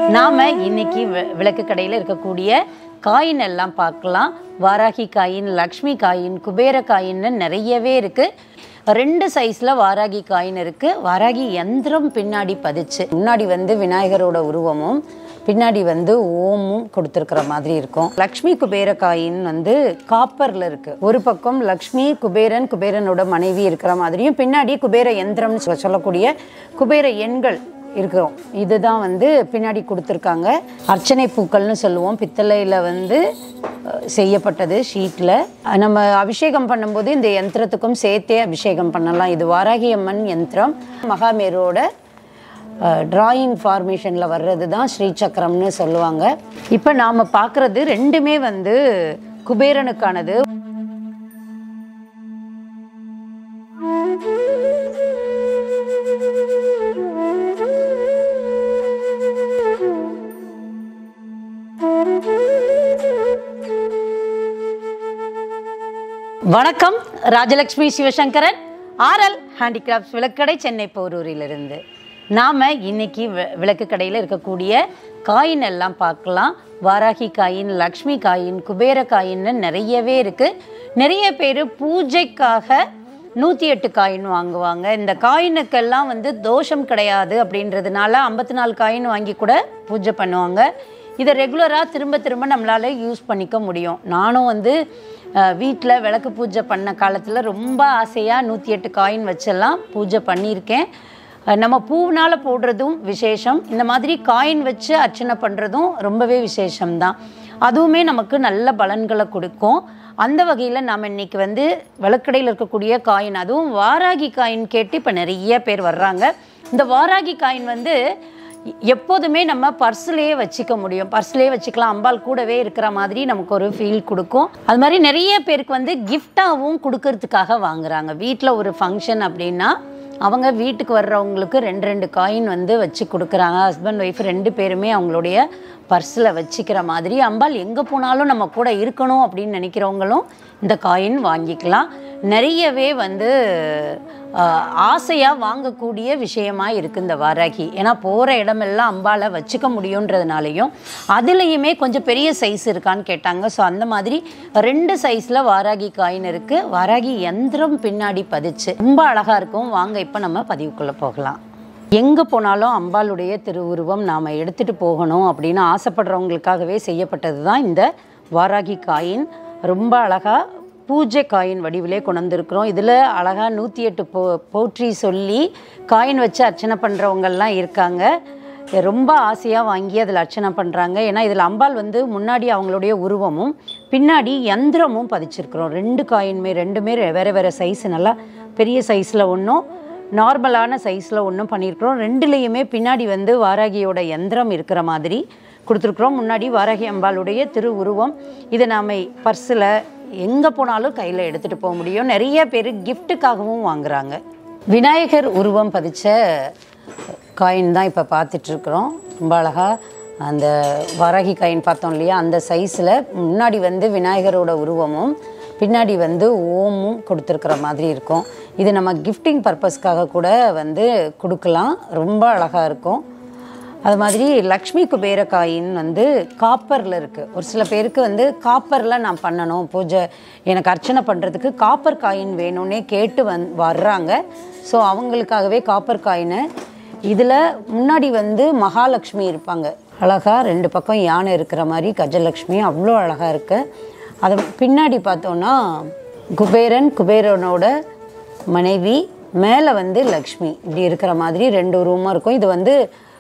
நாம இன்னைக்கு வி- விளக்கு கடையில் இருக்கக்கூடிய காயின் எல்லாம் பார்க்கலாம் வாராகி காயின் லக்ஷ்மி காயின் குபேர காயின்னு நிறையவே இருக்கு ரெண்டு சைஸ்ல வாராகி காயின் இருக்கு வாராகி யந்திரம் பின்னாடி பதிச்சு முன்னாடி வந்து விநாயகரோட உருவமும் பின்னாடி வந்து ஓமும் கொடுத்துருக்கிற மாதிரி இருக்கும் லக்ஷ்மி குபேர காயின் வந்து காப்பர்ல இருக்கு ஒரு பக்கம் லக்ஷ்மி குபேரன் குபேரனோட மனைவி இருக்கிற மாதிரியும் பின்னாடி குபேர யந்திரம்னு சொ- சொல்லக்கூடிய குபேர எண்கள் இருக்கிறோம் இதுதான் வந்து பின்னாடி கொடுத்துருக்காங்க அர்ச்சனை பூக்கள்னு சொல்லுவோம் பித்தளையில் வந்து அஹ், செய்யப்பட்டது ஷீட்டில் நம்ம அபிஷேகம் பண்ணும்போது இந்த யந்திரத்துக்கும் சேர்த்தே அபிஷேகம் பண்ணலாம் இது வாராகி அம்மன் யந்திரம் மகாமேரோட டிராயிங் ஃபார்மேஷனில் வர்றது தான் ஸ்ரீசக்கரம்னு சொல்லுவாங்க இப்போ நாம் பார்க்குறது ரெண்டுமே வந்து குபேரனுக்கானது வணக்கம் ராஜலக்ஷ்மி சிவசங்கரன் ஆர்எல் ஹேண்டிகிராஃப்ட்ஸ் விளக்கடை சென்னை போரூரிலிருந்து நாம் இன்னைக்கு வி- விளக்கு கடையில் இருக்கக்கூடிய காயின் எல்லாம் பார்க்கலாம் வாராகி காயின் லக்ஷ்மி காயின் குபேர காயின்னு நிறையவே இருக்குது நிறைய பேர் பூஜைக்காக நூற்றி எட்டு காயின் வாங்குவாங்க இந்த காயினுக்கெல்லாம் வந்து தோஷம் கிடையாது அப்படின்றதுனால ஐம்பத்தி நாலு காயின் வாங்கி கூட பூஜை பண்ணுவாங்க இதை ரெகுலராக திரும்ப திரும்ப நம்மளால் யூஸ் பண்ணிக்க முடியும் நானும் வந்து வீட்டில் விளக்கு பூஜை பண்ண காலத்தில் ரொம்ப ஆசையாக நூற்றி எட்டு காயின் வச்செல்லாம் பூஜை பண்ணியிருக்கேன் அஹ் நம்ம பூவினால் போடுறதும் விசேஷம் இந்த மாதிரி காயின் வச்சு அர்ச்சனை பண்ணுறதும் ரொம்பவே விசேஷம்தான் அதுவுமே நமக்கு நல்ல பலன்களை கொடுக்கும் அந்த வகையில் நாம் இன்னைக்கு வந்து விளக்கடையில் இருக்கக்கூடிய காயின் அதுவும் வாராகி காயின் கேட்டு இப்போ நிறைய பேர் வர்றாங்க இந்த வாராகி காயின் வந்து எப்போதுமே நம்ம பர்ஸ்லேயே வச்சுக்க முடியும் பர்ஸ்லேயே வச்சுக்கலாம் அம்பாள் கூடவே இருக்கிற மாதிரி நமக்கு ஒரு ஃபீல் கொடுக்கும் அது மாதிரி நிறைய பேருக்கு வந்து கிஃப்டாகவும் கொடுக்கறதுக்காக வாங்குறாங்க வீட்டில் ஒரு ஃபங்க்ஷன் அப்படின்னா அவங்க வீட்டுக்கு வர்றவங்களுக்கு ரெண்டு ரெண்டு காயின் வந்து வச்சு கொடுக்குறாங்க ஹஸ்பண்ட் ஒய்ஃப் ரெண்டு பேருமே அவங்களுடைய பர்ஸில் வச்சுக்கிற மாதிரி அம்பாள் எங்கே போனாலும் நம்ம கூட இருக்கணும் அப்படின்னு நினைக்கிறவங்களும் இந்த காயின் வாங்கிக்கலாம் நிறையவே வந்து ஆசையாக வாங்கக்கூடிய விஷயமா இருக்குது இந்த வாராகி ஏன்னா போகிற இடமெல்லாம் அம்பாலை வச்சுக்க முடியுன்றதுனாலையும் அதுலேயுமே கொஞ்சம் பெரிய சைஸ் இருக்கான்னு கேட்டாங்க ஸோ அந்த மாதிரி ரெண்டு சைஸில் வாராகி காயின் இருக்குது வாராகி யந்திரம் பின்னாடி பதிச்சு ரொம்ப அழகாக இருக்கும் வாங்க இப்போ நம்ம பதிவுக்குள்ளே போகலாம் எங்கே போனாலும் அம்பாளுடைய திருவுருவம் நாம் எடுத்துகிட்டு போகணும் அப்படின்னு ஆசைப்படுறவங்களுக்காகவே செய்யப்பட்டது தான் இந்த வாராகி காயின் ரொம்ப அழகாக பூஜை காயின் வடிவிலே கொண்டு வந்திருக்கிறோம் இதில் அழகாக நூற்றி எட்டு போ போற்றி சொல்லி காயின் வச்சு அர்ச்சனை பண்ணுறவங்கெல்லாம் இருக்காங்க ரொம்ப ஆசையாக வாங்கி அதில் அர்ச்சனை பண்ணுறாங்க ஏன்னா இதில் அம்பாள் வந்து முன்னாடி அவங்களுடைய உருவமும் பின்னாடி யந்திரமும் பதிச்சிருக்கிறோம் ரெண்டு காயின்மே ரெண்டுமே வேறு வேறு சைஸ் நல்லா பெரிய சைஸில் ஒன்றும் நார்மலான சைஸில் ஒன்றும் பண்ணியிருக்கிறோம் ரெண்டுலேயுமே பின்னாடி வந்து வாராகியோட யந்திரம் இருக்கிற மாதிரி கொடுத்துருக்குறோம் முன்னாடி வாராகி அம்பாளுடைய திரு உருவம் இதை நாம் பர்ஸில் எங்கே போனாலும் கையில் எடுத்துகிட்டு போக முடியும் நிறைய பேர் கிஃப்ட்டுக்காகவும் வாங்குறாங்க விநாயகர் உருவம் பதிச்ச காயின் தான் இப்போ பார்த்துட்ருக்குறோம் ரொம்ப அழகாக அந்த வாராகி காயின் பார்த்தோம் இல்லையா அந்த சைஸில் முன்னாடி வந்து விநாயகரோட உருவமும் பின்னாடி வந்து ஓமும் கொடுத்துருக்குற மாதிரி இருக்கும் இது நம்ம கிஃப்டிங் பர்பஸ்க்காக கூட வந்து கொடுக்கலாம் ரொம்ப அழகாக இருக்கும் அது மாதிரி லக்ஷ்மி குபேர காயின் வந்து காப்பரில் இருக்குது ஒரு சில பேருக்கு வந்து காப்பரில் நான் பண்ணணும் பூஜை எனக்கு அர்ச்சனை பண்ணுறதுக்கு காப்பர் காயின் வேணும்னே கேட்டு வந் வர்றாங்க ஸோ அவங்களுக்காகவே காப்பர் காயினை இதில் முன்னாடி வந்து மகாலட்சுமி இருப்பாங்க அழகாக ரெண்டு பக்கம் யானை இருக்கிற மாதிரி கஜலக்ஷ்மி அவ்வளோ அழகாக இருக்கு அது பின்னாடி பார்த்தோன்னா குபேரன் குபேரனோட மனைவி மேலே வந்து லக்ஷ்மி இப்படி இருக்கிற மாதிரி ரெண்டு ரூமாக இருக்கும் இது வந்து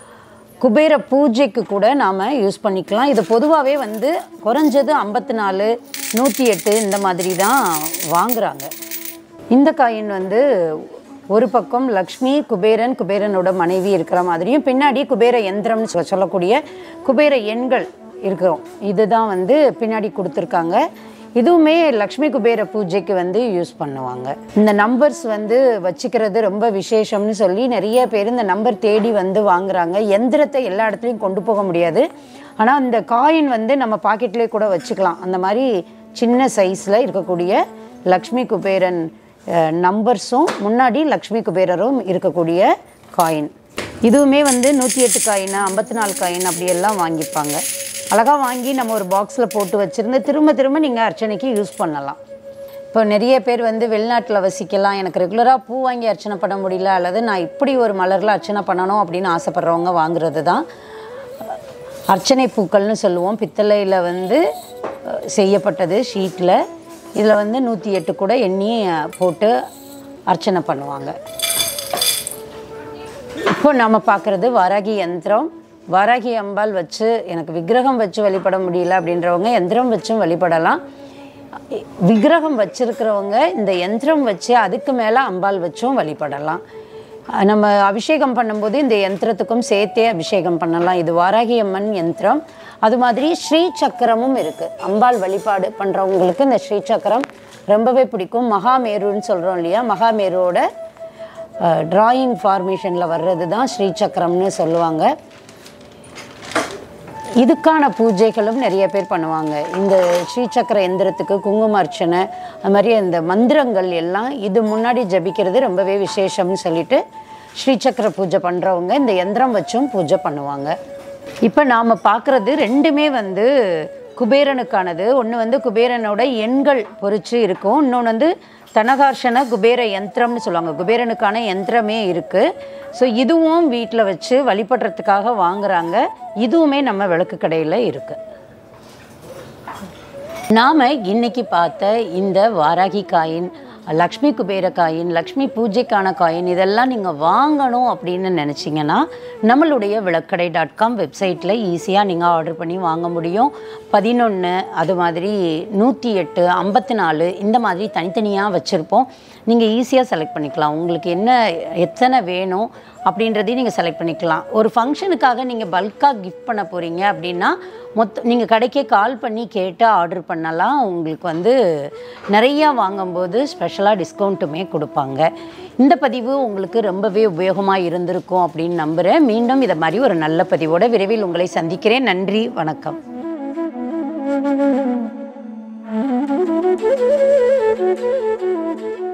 குபேர பூஜைக்கு கூட நாம் யூஸ் பண்ணிக்கலாம் இது பொதுவாகவே வந்து குறைஞ்சது ஐம்பத்தி நாலு நூற்றி எட்டு இந்த மாதிரி தான் வாங்குறாங்க இந்த காயின் வந்து ஒரு பக்கம் லக்ஷ்மி குபேரன் குபேரனோட மனைவி இருக்கிற மாதிரியும் பின்னாடி குபேர யந்திரம்னு சொ- சொல்லக்கூடிய குபேர எண்கள் இருக்கிறோம் இதுதான் வந்து பின்னாடி கொடுத்துருக்காங்க இதுவுமே லக்ஷ்மி குபேர பூஜைக்கு வந்து யூஸ் பண்ணுவாங்க இந்த நம்பர்ஸ் வந்து வச்சுக்கிறது ரொம்ப விசேஷம்னு சொல்லி நிறைய பேர் இந்த நம்பர் தேடி வந்து வாங்குறாங்க எந்திரத்தை எல்லா இடத்துலையும் கொண்டு போக முடியாது ஆனால் இந்த காயின் வந்து நம்ம பாக்கெட்லேயே கூட வச்சுக்கலாம் அந்த மாதிரி சின்ன சைஸில் இருக்கக்கூடிய லக்ஷ்மி குபேரன் நம்பர்ஸும் முன்னாடி லக்ஷ்மி குபேரரும் இருக்கக்கூடிய காயின் இதுவுமே வந்து நூற்றி எட்டு காயின் ஐம்பத்தி நாலு காயின் அப்படியெல்லாம் வாங்கிப்பாங்க அழகாக வாங்கி நம்ம ஒரு பாக்ஸில் போட்டு வச்சுருந்து திரும்ப திரும்ப நீங்கள் அர்ச்சனைக்கு யூஸ் பண்ணலாம் இப்போ நிறைய பேர் வந்து வெளிநாட்டில் வசிக்கலாம் எனக்கு ரெகுலராக பூ வாங்கி அர்ச்சனை பண்ண முடியல அல்லது நான் இப்படி ஒரு மலரில் அர்ச்சனை பண்ணணும் அப்படின்னு ஆசைப்படுறவங்க வாங்குறது தான் அர்ச்சனை பூக்கள்னு சொல்லுவோம் பித்தளையில் வந்து அஹ், செய்யப்பட்டது ஷீட்டில் இதில் வந்து நூற்றி எட்டு கூட எண்ணி அஹ், போட்டு அர்ச்சனை பண்ணுவாங்க இப்போ நம்ம பார்க்குறது வாராகி யந்திரம் வாராகி அம்பாள் வச்சு எனக்கு விக்கிரகம் வச்சு வழிபட முடியல அப்படின்றவங்க யந்திரம் வச்சும் வழிபடலாம் விக்கிரகம் வச்சிருக்கிறவங்க இந்த யந்திரம் வச்சு அதுக்கு மேலே அம்பாள் வச்சும் வழிபடலாம் அஹ் நம்ம அபிஷேகம் பண்ணும்போது இந்த யந்திரத்துக்கும் சேர்த்தே அபிஷேகம் பண்ணலாம் இது வாராகி அம்மன் யந்திரம் அது மாதிரி ஸ்ரீ சக்கரமும் இருக்குது அம்பாள் வழிபாடு பண்ணுறவங்களுக்கு இந்த ஸ்ரீ சக்கரம் ரொம்பவே பிடிக்கும் மகாமேருன்னு சொல்கிறோம் இல்லையா மகாமேருவோட டிராயிங் ஃபார்மேஷனில் வர்றது தான் ஸ்ரீ சக்கரம்னு சொல்லுவாங்க இதுக்கான பூஜைகளும் நிறைய பேர் பண்ணுவாங்க இந்த ஸ்ரீசக்கர எந்திரத்துக்கு குங்கும அர்ச்சனை அது மாதிரி இந்த மந்திரங்கள் எல்லாம் இது முன்னாடி ஜபிக்கிறது ரொம்பவே விசேஷம்னு சொல்லிட்டு ஸ்ரீசக்கர பூஜை பண்ணுறவங்க இந்த எந்திரம் வச்சும் பூஜை பண்ணுவாங்க இப்போ நாம் பார்க்குறது ரெண்டுமே வந்து குபேரனுக்கானது ஒன்று வந்து குபேரனோட எண்கள் பொறிச்சு இருக்கும் இன்னொன்று வந்து தனகார்ஷன குபேர யந்திரம்னு சொல்லுவாங்க குபேரனுக்கான யந்திரமே இருக்குது ஸோ இதுவும் வீட்டில் வச்சு வழிபடுறதுக்காக வாங்குறாங்க இதுவுமே நம்ம விளக்கு கடையில் இருக்குது நாம் இன்னைக்கு பார்த்த இந்த வாராகி காயின் லக்ஷ்மி குபேர காயின் லக்ஷ்மி பூஜைக்கான காயின் இதெல்லாம் நீங்கள் வாங்கணும் அப்படின்னு நினச்சிங்கன்னா நம்மளுடைய விளக்கடை டாட் காம் வெப்சைட்டில் ஈஸியாக நீங்கள் ஆர்டர் பண்ணி வாங்க முடியும் பதினொன்று அது மாதிரி நூற்றி எட்டு ஐம்பத்தி நாலு இந்த மாதிரி தனித்தனியாக வச்சுருப்போம் நீங்கள் ஈஸியாக செலக்ட் பண்ணிக்கலாம் உங்களுக்கு என்ன எத்தனை வேணும் அப்படின்றதையும் நீங்கள் செலக்ட் பண்ணிக்கலாம் ஒரு ஃபங்க்ஷனுக்காக நீங்கள் பல்காக கிஃப்ட் பண்ண போகிறீங்க அப்படின்னா மொத்த நீங்கள் கடைக்கே கால் பண்ணி கேட்டு ஆர்டர் பண்ணலாம் உங்களுக்கு வந்து நிறையா வாங்கும்போது ஸ்பெஷலாக டிஸ்கவுண்ட்டுமே கொடுப்பாங்க இந்த பதிவு உங்களுக்கு ரொம்பவே உபயோகமாக இருந்திருக்கும் அப்படின்னு நம்புகிறேன் மீண்டும் இதை மாதிரி ஒரு நல்ல பதிவோட விரைவில் உங்களை சந்திக்கிறேன் நன்றி வணக்கம் Thank you.